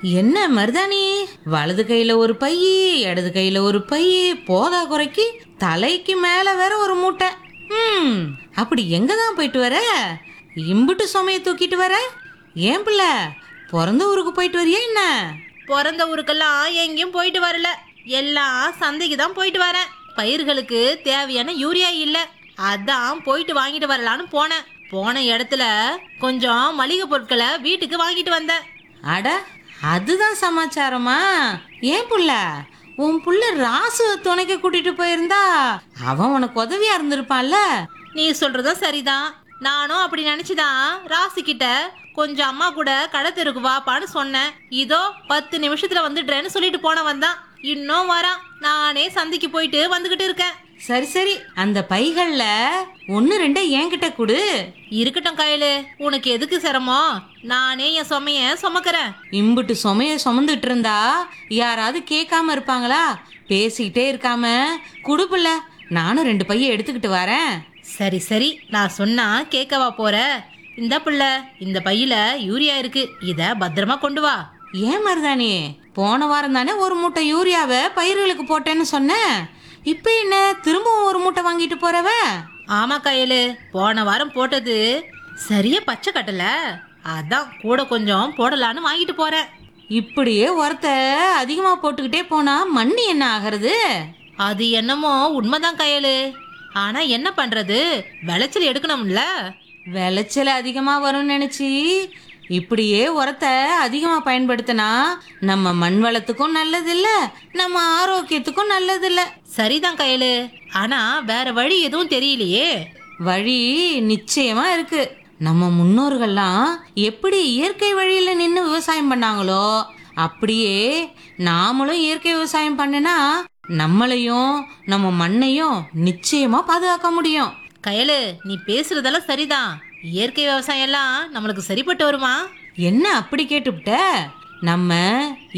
என்ன மருதாணி வலது கையில ஒரு பை இடது கையில ஒரு பை போதா குறைக்கு தலைக்கு மேல வேற ஒரு மூட்டை ம் அப்படி எங்க தான் போயிட்டு வர இம்புட்டு சுமைய தூக்கிட்டு வர ஏன் பிள்ளை பிறந்த ஊருக்கு போயிட்டு வரியா என்ன பிறந்த ஊருக்கெல்லாம் எங்கேயும் போயிட்டு வரல எல்லாம் சந்தைக்கு தான் போயிட்டு வரேன் பயிர்களுக்கு தேவையான யூரியா இல்ல அதான் போயிட்டு வாங்கிட்டு வரலான்னு போனேன் போன இடத்துல கொஞ்சம் மளிகை பொருட்களை வீட்டுக்கு வாங்கிட்டு வந்தேன் அட அதுதான் சமாச்சாரமா ஏன் புள்ள உன் புள்ள ராசு துணைக்க கூட்டிட்டு போயிருந்தா அவன் உனக்கு உதவியா இருந்திருப்பான்ல நீ சொல்றதும் சரிதான் நானும் அப்படி நினைச்சுதான் ராசி கிட்ட கொஞ்சம் அம்மா கூட கடை தெருக்கு வாப்பான்னு சொன்னேன் இதோ பத்து நிமிஷத்துல வந்துடுறேன்னு சொல்லிட்டு போனவன் தான் இன்னும் வரான் நானே சந்தைக்கு போயிட்டு வந்துகிட்டு இருக்கேன் சரி சரி அந்த பைகள்ல ஒன்னு ரெண்டை என்கிட்ட கொடு இருக்கட்டும் கையிலு உனக்கு எதுக்கு சிரமம் நானே என் சுமைய சுமக்கிறேன் இம்புட்டு சுமைய சுமந்துட்டு இருந்தா யாராவது கேட்காம இருப்பாங்களா பேசிக்கிட்டே இருக்காம குடுப்புல நானும் ரெண்டு பைய எடுத்துக்கிட்டு வரேன் சரி சரி நான் சொன்னா கேட்கவா போற இந்த புள்ள இந்த பையில யூரியா இருக்கு இத பத்திரமா கொண்டு வா ஏன் மருதாணி போன வாரம் தானே ஒரு மூட்டை யூரியாவை பயிர்களுக்கு போட்டேன்னு சொன்னேன் இப்போ என்ன திரும்பவும் ஒரு மூட்டை வாங்கிட்டு போறவ ஆமா கையலு போன வாரம் போட்டது சரியா பச்சை கட்டல அதான் கூட கொஞ்சம் போடலான்னு வாங்கிட்டு போறேன் இப்படியே உரத்த அதிகமாக போட்டுக்கிட்டே போனா மண் என்ன ஆகிறது அது என்னமோ உண்மைதான் கையலு ஆனா என்ன பண்றது விளைச்சல் எடுக்கணும்ல விளைச்சல் அதிகமாக வரும்னு நினச்சி இப்படியே உரத்தை அதிகமாக பயன்படுத்தினா நம்ம மண் வளத்துக்கும் நல்லதில்ல நம்ம ஆரோக்கியத்துக்கும் நல்லதில்ல சரிதான் கையலு ஆனா வேற வழி எதுவும் தெரியலையே வழி நிச்சயமா இருக்கு நம்ம முன்னோர்கள்லாம் எப்படி இயற்கை வழியில நின்று விவசாயம் பண்ணாங்களோ அப்படியே நாமளும் இயற்கை விவசாயம் பண்ணுனா நம்மளையும் நம்ம மண்ணையும் நிச்சயமா பாதுகாக்க முடியும் கயலு நீ பேசுறதெல்லாம் சரிதான் இயற்கை விவசாயம் எல்லாம் நம்மளுக்கு சரிப்பட்டு வருமா என்ன அப்படி கேட்டுவிட்ட நம்ம